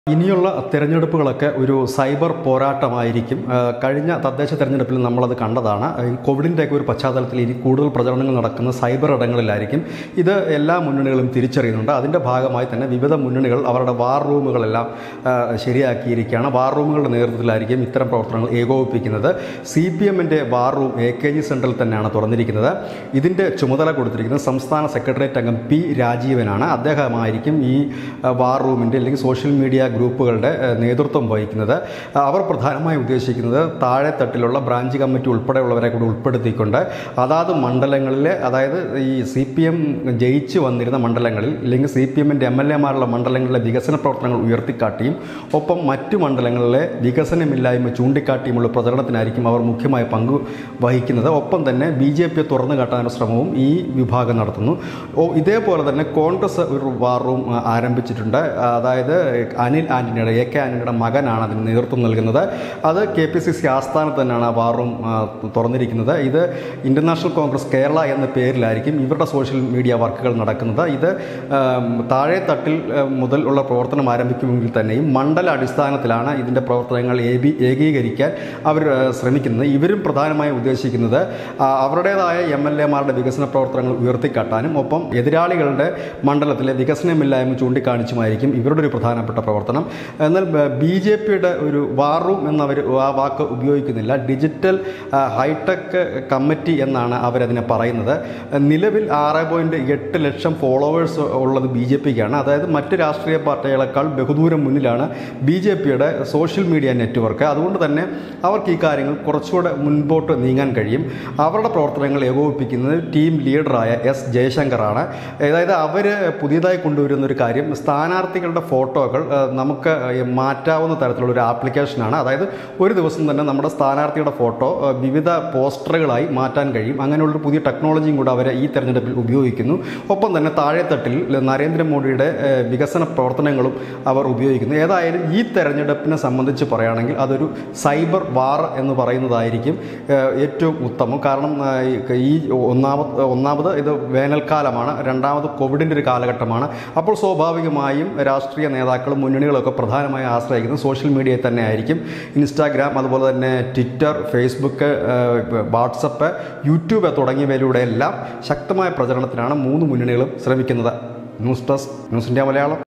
ഇനിയുള്ള തെരഞ്ഞെടുപ്പുകളൊക്കെ ഒരു സൈബർ പോരാട്ടമായിരിക്കും ആ, കഴിഞ്ഞ തദ്ദേശ തെരഞ്ഞെടുപ്പിൽ നമ്മളത് കണ്ടതാണ് ഈ കോവിഡിൻ്റെയൊക്കെ ഒരു പശ്ചാത്തലത്തിൽ ഇനി കൂടുതൽ പ്രചരണങ്ങൾ നടക്കുന്ന സൈബർ ഇടങ്ങളിലായിരിക്കും ഇത് എല്ലാ മുന്നണികളും തിരിച്ചറിയുന്നുണ്ട് അതിൻ്റെ ഭാഗമായി തന്നെ വിവിധ മുന്നണികൾ അവരുടെ വാർ റൂമുകളെല്ലാം ആ, ശരിയാക്കിയിരിക്കുകയാണ് വാർ റൂമുകളുടെ നേതൃത്വത്തിലായിരിക്കും ഇത്തരം പ്രവർത്തനങ്ങൾ ഏകോപിപ്പിക്കുന്നത് സി പി എമ്മിൻ്റെ war room A K G സെൻറ്ററിൽ തന്നെയാണ് തുറന്നിരിക്കുന്നത് ഇതിൻ്റെ ചുമതല കൊടുത്തിരിക്കുന്നത് സംസ്ഥാന സെക്രട്ടേറിയറ്റ് അംഗം പി രാജീവനാണ് അദ്ദേഹമായിരിക്കും ഈ ആ, വാർ റൂമിൻ്റെ അല്ലെങ്കിൽ സോഷ്യൽ മീഡിയ ഗ്രൂപ്പുകളുടെ ആ, നേതൃത്വം വഹിക്കുന്നത് ആ, അവർ പ്രധാനമായി ഉദ്ദേശിക്കുന്നത് താഴെത്തട്ടിലുള്ള ബ്രാഞ്ച് കമ്മിറ്റി ഉൾപ്പെടെയുള്ളവരെ കൂടി ഉൾപ്പെടുത്തിക്കൊണ്ട് അതാത് മണ്ഡലങ്ങളിലെ അതായത് ഈ സി പി എം ജയിച്ചു വന്നിരുന്ന മണ്ഡലങ്ങളിൽ അല്ലെങ്കിൽ സി പി എമ്മിൻ്റെ എം എൽ എമാരുള്ള മണ്ഡലങ്ങളിലെ വികസന പ്രവർത്തനങ്ങൾ ഉയർത്തിക്കാട്ടിയും ഒപ്പം മറ്റു മണ്ഡലങ്ങളിലെ വികസനമില്ലായ്മ ചൂണ്ടിക്കാട്ടിയുമുള്ള പ്രചരണത്തിനായിരിക്കും അവർ മുഖ്യമായ പങ്ക് വഹിക്കുന്നത് ഒപ്പം തന്നെ ബി ജെ പിയെ തുറന്നു കാട്ടാനുള്ള ശ്രമവും ഈ വിഭാഗം നടത്തുന്നു ഓ ഇതേപോലെ തന്നെ കോൺഗ്രസ് ഒരു വാർ റൂം ആ, ആരംഭിച്ചിട്ടുണ്ട് ആ, അതായത് അനിൽ ആൻ്റണിയുടെ എ കെ ആൻ്റണിയുടെ മകനാണ് അതിന് നേതൃത്വം നൽകുന്നത് അത് കെ പി സി സി ആസ്ഥാനത്ത് തന്നെയാണ് ആ വാർ റൂം ആ, തുറന്നിരിക്കുന്നത് ഇത് ഇൻ്റർനാഷണൽ കോൺഗ്രസ് കേരള എന്ന പേരിലായിരിക്കും ഇവരുടെ സോഷ്യൽ മീഡിയ വർക്കുകൾ നടക്കുന്നത് ഇത് ആം, താഴെ തട്ടിൽ ആ, മുതൽ ഉള്ള പ്രവർത്തനം ആരംഭിക്കുമെങ്കിൽ തന്നെയും മണ്ഡല അടിസ്ഥാനത്തിലാണ് ഇതിൻ്റെ പ്രവർത്തനങ്ങൾ ഏകീ ഏകീകരിക്കാൻ അവർ ആ, ശ്രമിക്കുന്നത് ഇവരും പ്രധാനമായും ഉദ്ദേശിക്കുന്നത് ആ, അവരുടേതായ എം എൽ എമാരുടെ വികസന പ്രവർത്തനങ്ങൾ ഉയർത്തിക്കാട്ടാനും ഒപ്പം എതിരാളികളുടെ മണ്ഡലത്തിലെ വികസനമില്ലായ്മ ചൂണ്ടിക്കാണിച്ചുമായിരിക്കും ഇവരുടെ ഒരു പ്രധാനപ്പെട്ട പ്രവർത്തനം എന്നാൽ ബി ജെ പിയുടെ ഒരു വാർ റൂം എന്നവർ ആ വാക്ക് ഉപയോഗിക്കുന്നില്ല ഡിജിറ്റൽ ആ, ഹൈടെക് കമ്മിറ്റി എന്നാണ് അവരതിനെ പറയുന്നത് നിലവിൽ ആറ് പോയിൻറ്റ് എട്ട് ലക്ഷം ഫോളോവേഴ്സ് ഉള്ളത് ബി ജെ പിക്കാണ് അതായത് മറ്റ് രാഷ്ട്രീയ പാർട്ടികളെക്കാൾ ബഹുദൂരം മുന്നിലാണ് ബി ജെ പിയുടെ സോഷ്യൽ മീഡിയ നെറ്റ്വർക്ക് അതുകൊണ്ട് തന്നെ അവർക്ക് ഈ കാര്യങ്ങൾ കുറച്ചുകൂടെ മുൻപോട്ട് നീങ്ങാൻ കഴിയും അവരുടെ പ്രവർത്തനങ്ങൾ ഏകോപിപ്പിക്കുന്നത് ടീം ലീഡറായ എസ് ജയശങ്കറാണ് അതായത് അവർ പുതിയതായി കൊണ്ടുവരുന്ന ഒരു കാര്യം സ്ഥാനാർത്ഥികളുടെ ഫോട്ടോകൾ ആ, നമുക്ക് മാറ്റാവുന്ന തരത്തിലുള്ള ഒരു ആപ്ലിക്കേഷനാണ് അതായത് ഒരു ദിവസം തന്നെ നമ്മുടെ സ്ഥാനാർത്ഥിയുടെ ഫോട്ടോ ആ, വിവിധ പോസ്റ്ററുകളായി മാറ്റാൻ കഴിയും അങ്ങനെയുള്ളൊരു പുതിയ ടെക്നോളജിയും കൂടെ അവർ ഈ തെരഞ്ഞെടുപ്പിൽ ഉപയോഗിക്കുന്നു ഒപ്പം തന്നെ താഴെത്തട്ടിൽ നരേന്ദ്രമോദിയുടെ ആ, വികസന പ്രവർത്തനങ്ങളും അവർ ഉപയോഗിക്കുന്നു ഏതായാലും ഈ തെരഞ്ഞെടുപ്പിനെ സംബന്ധിച്ച് പറയുകയാണെങ്കിൽ അതൊരു സൈബർ വാർ എന്ന് പറയുന്നതായിരിക്കും ആ, ഏറ്റവും ഉത്തമം കാരണം ആ, ഈ ഒന്നാമത് ഒന്നാമത് ഇത് വേനൽക്കാലമാണ് രണ്ടാമത് കോവിഡിൻ്റെ ഒരു കാലഘട്ടമാണ് അപ്പോൾ സ്വാഭാവികമായും രാഷ്ട്രീയ നേതാക്കളും മുന്നണികളൊക്കെ പ്രധാനമായി ആശ്രയിക്കുന്നത് സോഷ്യൽ മീഡിയയെ തന്നെ ആയിരിക്കും ഇൻസ്റ്റാഗ്രാം അതുപോലെ തന്നെ ട്വിറ്റർ ഫേസ്ബുക്ക് ആ, വാട്സപ്പ് യൂട്യൂബ് തുടങ്ങിയവയിലൂടെ എല്ലാം ശക്തമായ പ്രചരണത്തിനാണ് മൂന്ന് മുന്നണികളും ശ്രമിക്കുന്നത് news desk news India Malayalam